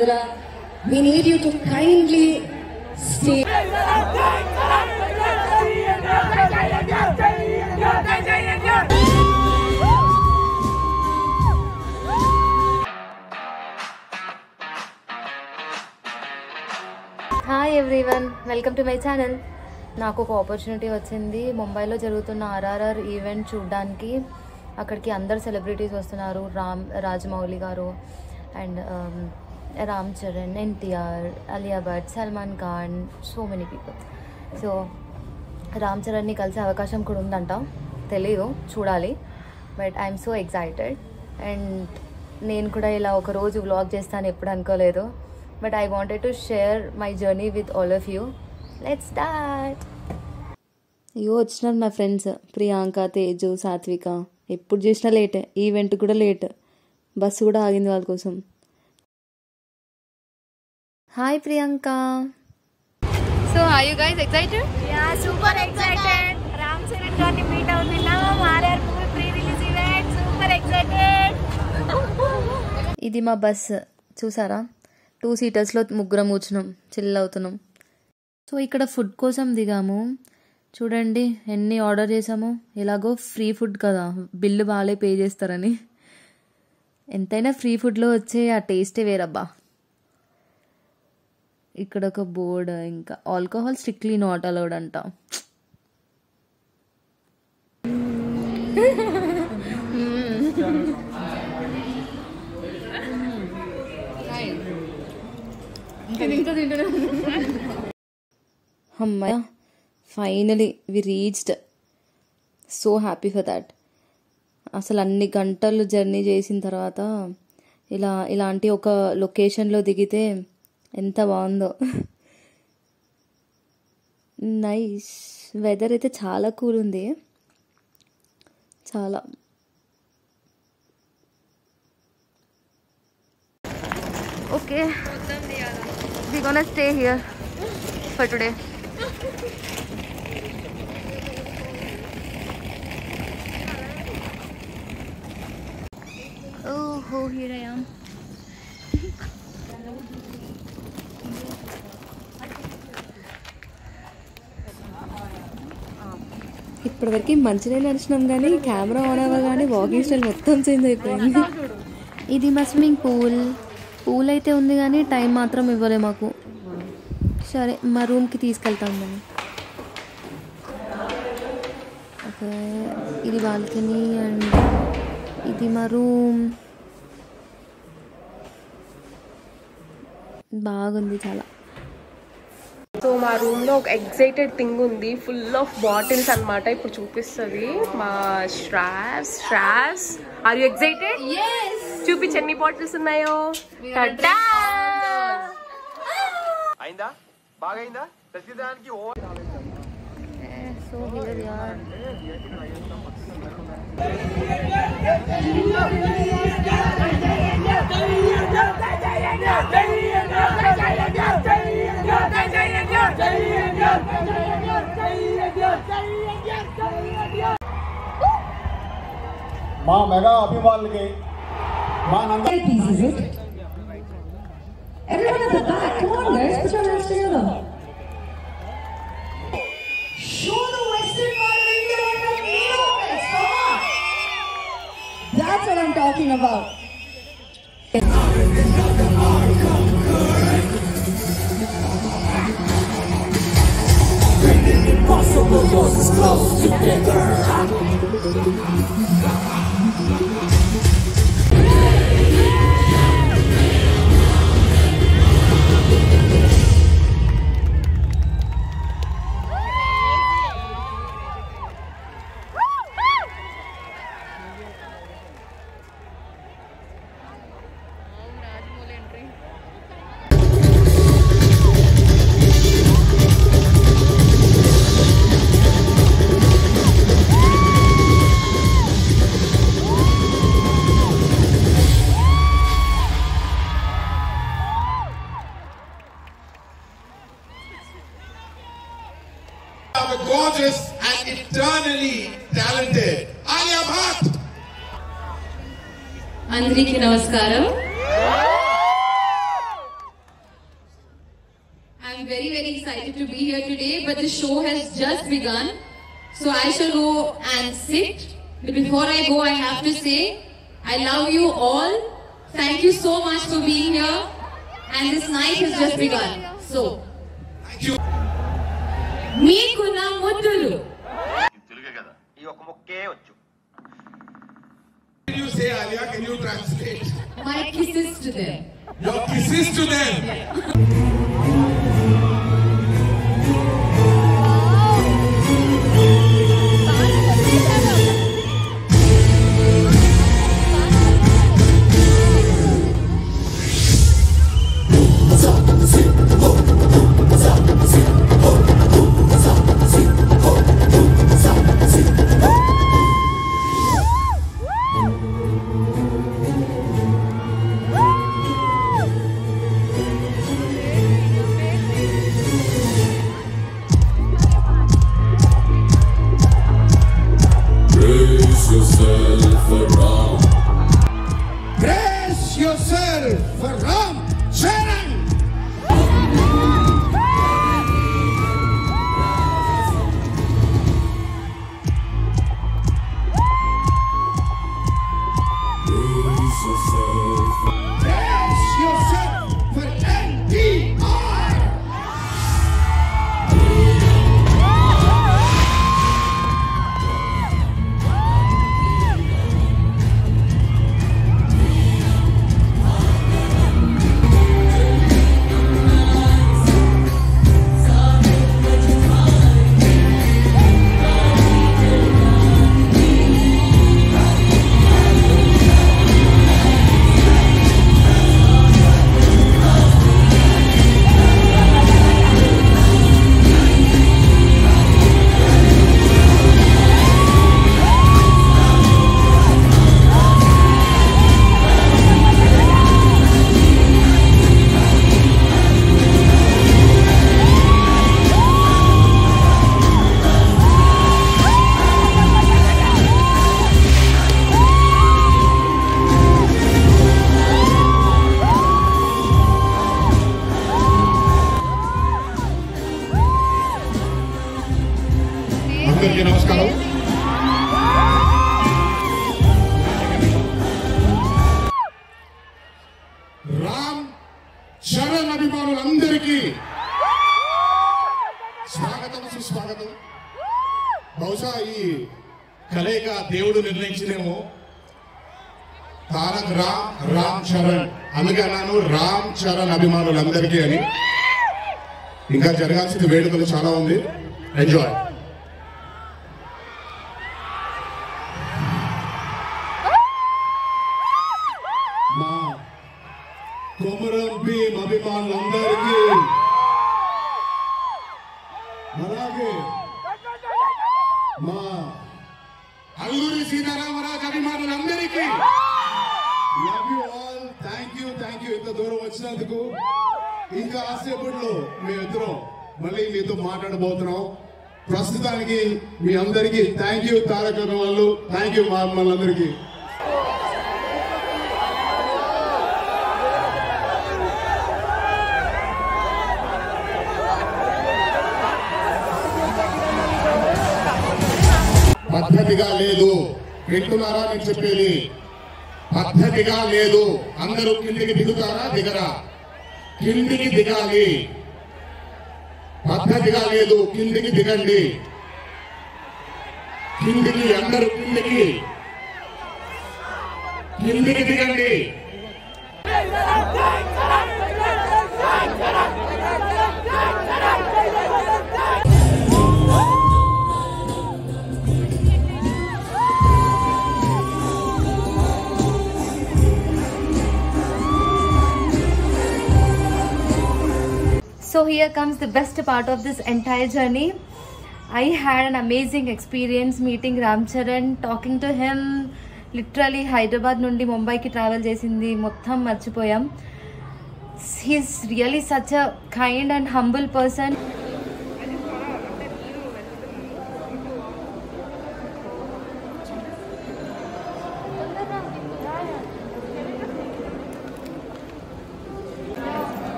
Andhra. We need you to kindly stay. Hi everyone welcome to my channel నాకు ఒక opportunity వచ్చింది ముంబైలో జరుగుతున్న ఆర్ఆర్ఆర్ ఈవెంట్ చూడడానికి అక్కడికి అందరు సెలబ్రిటీస్ వస్తున్నారు Ram Rajamouli garu and Ram Charan NTR Alia Bhatt Salman Khan so many people so Ram చరణ్ని కలిసే అవకాశం కూడా ఉందంట తెలీదు చూడాలి but I'm so excited and నేను కూడా ఇలా ఒక రోజు వ్లాగ్ చేస్తాను ఎప్పుడు అనుకోలేదు but I wanted to share my journey with all of you let's start అయ్యో వచ్చినారు నా ఫ్రెండ్స్ ప్రియాంక తేజు సాత్విక ఎప్పుడు చూసినా లేటే ఈవెంట్ కూడా లేట్ బస్సు కూడా ఆగింది వాళ్ళ కోసం hi Priyanka so are you guys excited ya super excited Ram Charan గారిని మీట్ అవుతున్నాం RR movie pre release event super excited ఇది మా బస్ చూసారా టూ సీటర్స్లో ముగ్గురం కూర్చున్నాం చిల్ అవుతున్నాం సో ఇక్కడ ఫుడ్ కోసం దిగాము చూడండి ఎన్ని ఆర్డర్ చేసాము ఎలాగో ఫ్రీ ఫుడ్ కదా బిల్లు బాగాలే పే చేస్తారని ఎంతైనా ఫ్రీ ఫుడ్లో వచ్చే ఆ టేస్టే వేరబ్బా ఇక్కడ ఒక బోర్డ్ ఇంకా ఆల్కహాల్ స్ట్రిక్ట్లీ నాట్ అలౌడ్ అంట అమ్మాయ finally we reached so happy for that అసలు అన్ని గంటలు జర్నీ చేసిన తర్వాత ఇలా ఇలాంటి ఒక లొకేషన్లో దిగితే ఎంత బాగుందో నైస్ వెదర్ అయితే చాలా కూల్ ఉంది చాలా okay we gonna stay here for today ఓహో హియర్ ఐ యామ్ ఇప్పటివరకు మంచిగా నడిచినాం కానీ కెమెరా ఆన్ అవ్వగానే వాకింగ్ స్టైల్ మొత్తం చేంజ్ అయిపోయింది ఇది మా స్విమ్మింగ్ పూల్ పూల్ అయితే ఉంది కానీ టైం మాత్రం ఇవ్వలే మాకు సరే మా రూమ్కి తీసుకెళ్తాం మేము ఓకే ఇది బాల్కనీ అండ్ ఇది మా రూమ్ బాగుంది చాలా సో మా రూమ్ లో ఒక ఎగ్జైటెడ్ థింగ్ ఉంది ఫుల్ ఆఫ్ బాటిల్స్ అన్నమాట ఇప్పుడు చూపిస్తుంది మా Shravs Shravs are you excited చూపించి ఎన్ని బాటిల్స్ ఉన్నాయో Ta-da! అయిందా బాగైందా ప్రతిదానికి ఓ సో హియర్ యార్ మా మెగా అభిమానులకి మా నంద piece, is it? Everyone at the back, come on guys, put your hands together. Show the western part of India like the Neolithics, come on! That's what I'm talking about. a gorgeous and eternally talented Alia Bhatt. అందరికీ నమస్కారం excited to be here today, but the show has just begun. So I shall go and sit. But before I go, I have to say, I love you all. Thank you so much for being here. And this night has just begun. So, మీకున్న ముద్దులు తెలుగే కదా ఈ ఒక ముక్కే వచ్చు Can you say, Alia? Can you translate? my kisses to them. Your kisses to them. Brace yourself around. Brace yourself for Ram Charan. Brace yourself. Brace yourself for NTR. అందరికీ నమస్కారం రామ్ చరణ్ అభిమానులందరికీ స్వాగతం సుస్వాగతం బహుశా ఈ కలయిక దేవుడు నిర్ణయించినేమో తారక్ రామ్ రామ్ చరణ్ అందుకే అన్నాను రామ్ చరణ్ అభిమానులందరికీ అని ఇంకా జరగాల్సిన వేడుకలు చాలా ఉంది ఎంజాయ్ మా కొమరం భీమ్ అభిమానులందరికీ అలాగే మా అల్లూరి సీతారామరాజు అభిమానులందరికీ love you all thank you thank you ఇంత దూరం వచ్చినందుకు ఇంకా ఆసేపట్లో మేమిద్దరం మళ్ళీ మీతో మాట్లాడబోతున్నాం ప్రస్తుతానికి మీ అందరికీ థ్యాంక్ యూ తారక వాళ్ళు థ్యాంక్ యూ మా మనందరికీ పద్ధతిగా లేదు వింటున్నారా నేను చెప్పేది పద్ధతిగా లేదు అందరూ కిందికి దిగుతారా దిగరా కిందికి దిగాలి పద్ధతిగా లేదు కిందికి దిగండి కిందికి అందరూ కిందికి కిందికి దిగండి So here comes the best part of this entire journey. I had an amazing experience meeting Ram Charan, talking to him. Literally Hyderabad నుండి ముంబైకి ట్రావెల్ చేసింది మొత్తం మర్చిపోయాం he's really such a kind and humble person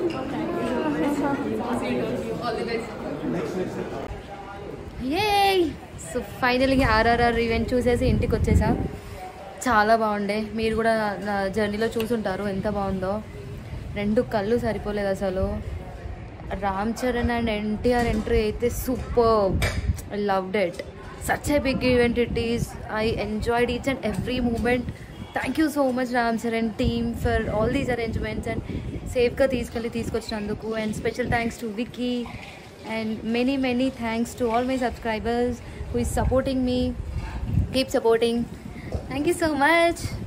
a so ఫైనల్గా RRR event చూసేసి ఇంటికి వచ్చేసా చాలా బాగుండే మీరు కూడా నా జర్నీలో చూసుంటారు ఎంత బాగుందో రెండు కళ్ళు సరిపోలేదు అసలు రామ్ చరణ్ అండ్ ఎన్టీఆర్ ఎంట్రీ అయితే super I loved it such a big event it is I enjoyed each and every moment thank you so much Ram Charan team for all these arrangements and సేఫ్గా తీసుకెళ్ళి తీసుకొచ్చినందుకు and special thanks to Vicky and many many thanks to all my subscribers who is supporting me keep supporting thank you so much